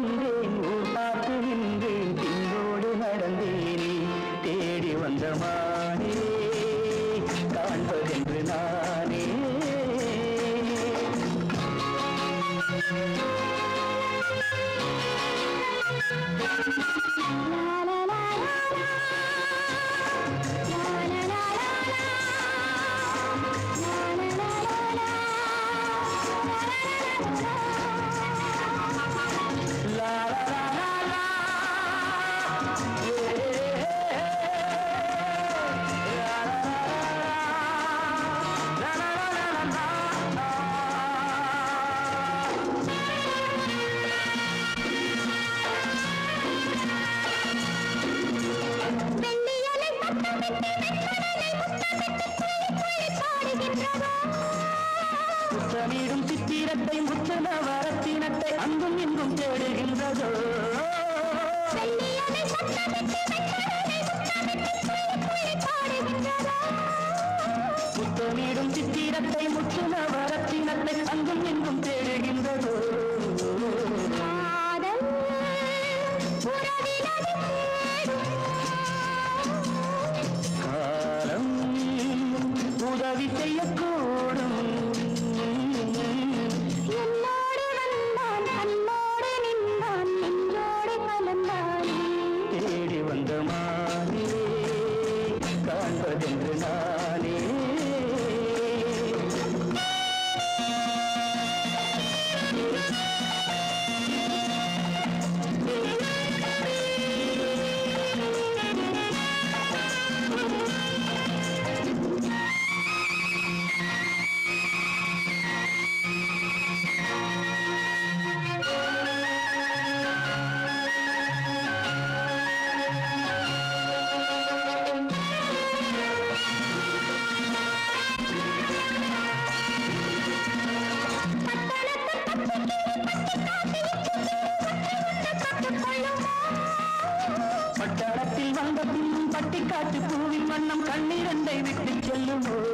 வந்தேன் ஊர் பார்த்து நின்றேன் திங்களோடு நடந்தேனே தேடி வந்த மானே காண்பதென்று நானே லா லா லா லா ஏ லா லா லா லா லா முத்தமிடும் சித்திரத்தை முத்தன வரத்தினத்தை அங்கும் இங்கும் தேடுகின்றதோ முத்தமிடும் சித்திரத்தை முத்தன வரத்தினத்தை அங்கும் இங்கும் தேடுகின்றதோ காலம் உதவி செய்யக்கூடும் என்னோடு வந்தான் கண்ணோடு நின்றான் நெஞ்சோடு கலந்தான் தேடி வந்த மானே காண்பதென்று நானே பட்டணத்தில் வந்த பின் பட்டிக்காட்டு பூவின் வண்ணம் கண்ணீரண்டை விட்டு செல்லுமோ